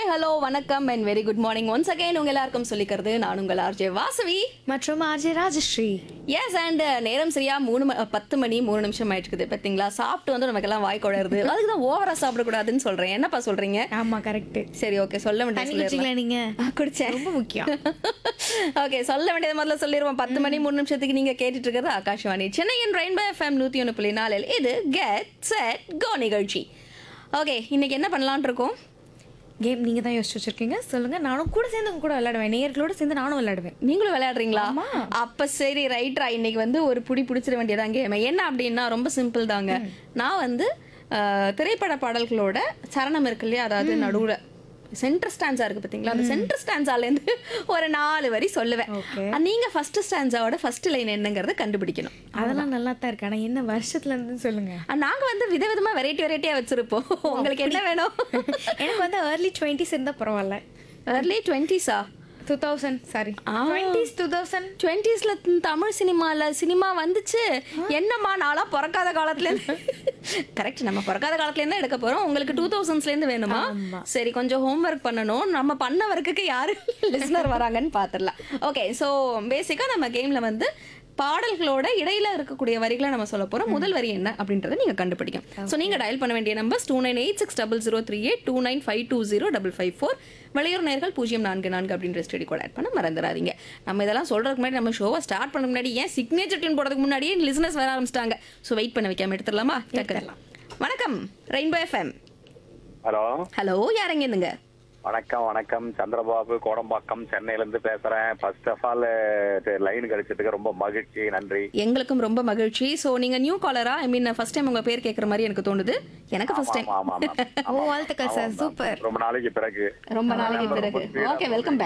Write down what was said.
Hello வணக்கம் and very good morning once again உங்க எல்லாருக்கும் சொல்லிக்கிறது நான் உங்கள் ஆர்ஜே வாசவி மற்றும் ஆர்ஜே ராஜஸ்ரீ எஸ் அண்ட் நேரம் சரியா மூணு ம- பத்து மணி மூணு நிமிஷம் ஆயிட்டு இருக்குது பார்த்தீங்களா சாப்பிட்டு வந்து நமக்கெல்லாம் வாய் குழருது அதுக்கு தான் ஓவரா சாப்பிடக்கூடாதுன்னு சொல்றேன் என்னப்பா சொல்றீங்க ஆமா கரெக்ட் சரி ஓகே சொல்ல தண்ணி வேண்டியது குடிச்சிங்களா நீங்க குடிச்சேன் ரொம்ப முக்கியம் ஓகே சொல்ல வேண்டியது முதல்ல சொல்லிடுவோம் பத்து மணி மூணு நிமிஷத்துக்கு நீங்க கேட்டுட்டு இருக்கிறது ஆகாஷ்வாணி சென்னையின் ரெயின்போ எஃப்எம் நூத்தி ஒன்று புள்ளி நாலில் இது கெட் செட் கோ நிகழ்ச்சி ஓகே இன்னைக்கு என்ன பண்ணலாம்னு இருக்கோம் கேம் நீங்க தான் யோசிச்சு வச்சிருக்கீங்க சொல்லுங்க நானும் கூட சேர்ந்து உங்க கூட விளையாடுவேன் நேயர்களோட சேர்ந்து நானும் விளையாடுவேன் நீங்களும் விளையாடுறீங்களா அப்ப சரி ரைட்ரா இன்னைக்கு வந்து ஒரு புடி பிடிச்சிட வேண்டியதான் கேம் என்ன அப்படின்னா ரொம்ப சிம்பிள் தாங்க நான் வந்து அஹ், திரைப்பட பாடல்களோட சரணம் இருக்கு இல்லையா அதாவது நடுவுல சென்டர் ஸ்டான்ஸா இருக்கு பாத்தீங்களா அந்த சென்டர் ஸ்டான்ஸால இருந்து ஒரு நாலு வரி சொல்லுவேன் Okay. அஹ், நீங்க ஃபர்ஸ்ட் ஸ்டான்ஸாவோட ஃபர்ஸ்ட் லைன் என்னங்கறத கண்டுபிடிக்கணும் அதெல்லாம் நல்லா தான் இருக்கு ஆனா என்ன வருஷத்துல இருந்து சொல்லுங்க அஹ், நாங்க வந்து விதவிதமா வெரைட்டி வெரைட்டியா வச்சிருப்போம் உங்களுக்கு என்ன வேணும் எனக்கு வந்து ஏர்லி டுவெண்ட்டிஸ் இருந்தா பரவாயில்ல early டுவெண்ட்டிஸா டூ தௌசண்ட் சாரி ஆ. டுவெண்ட்டிஸ் டூ தௌசண்ட் டுவெண்ட்டீஸ்ல தமிழ் சினிமால சினிமா வந்துச்சு என்னம்மா நாளா பிறக்காத காலத்துல இருந்து கரெக்ட் நம்ம பிறக்காத காலத்துல இருந்து எடுக்க போறோம் உங்களுக்கு டூ தௌசண்ட்ஸ்ல இருந்து வேணுமா ஆமா. சரி கொஞ்சம் ஹோம்ஒர்க் பண்ணணும் நம்ம பண்ண ஒர்க்குக்கு யாரு லிஸ்னர் வராங்கன்னு பாத்துடலாம் ஓகே ஸோ பேசிக்கா நம்ம கேம்ல வந்து பாடல்களோட இடையில இருக்கக்கூடிய வரிகளை நம்ம சொல்ல போறோம் முதல் வரி என்ன அப்படின்றத நீங்க கண்டுபிடிக்கும் ஸோ நீங்க டயல் பண்ண வேண்டிய numbers two nine eight six double zero three eight two nine five two zero double five four வெளியூர் நேர்கள் பூஜ்ஜியம் நான்கு நான்கு அப்படின்ற ஸ்டடி கோட் ஆட் பண்ண மறந்துடாதீங்க நம்ம இதெல்லாம் சொல்றதுக்கு முன்னாடி நம்ம ஷோவை ஸ்டார்ட் பண்ண முன்னாடி ஏன் சிக்னேச்சர் டியூன் போடுறதுக்கு முன்னாடியே லிசனர்ஸ் வர ஆரம்பிச்சிட்டாங்க ஸோ வெயிட் பண்ண வைக்காம எடுத்துடலாமா டக்குனு. வணக்கம் ரெயின்போ எஃப்எம் ஹலோ ஹலோ யாரங்க இருந்துங்க வணக்கம் வணக்கம் சந்திரபாபு கோடம்பாக்கம் சென்னையில இருந்து பேசுறேன் ஃபர்ஸ்ட் ஆஃப் ஆல் லைன் கிடைச்சதுக்கு ரொம்ப மகிழ்ச்சி நன்றி எங்களுக்கும் ரொம்ப மகிழ்ச்சி ஸோ நீங்க நியூ காலரா ஐ மீன் ஃபர்ஸ்ட் டைம் உங்க பேர் கேட்குற மாதிரி எனக்கு தோணுது எனக்கு ஃபர்ஸ்ட் டைம் ஆமா ஆமா ஆமா ஓ வாழ்த்துக்கள் சார் சூப்பர் ரொம்ப நாளைக்கு பிறகு ரொம்ப நாளைக்கு பிறகு ஓகே வெல்கம் பேக்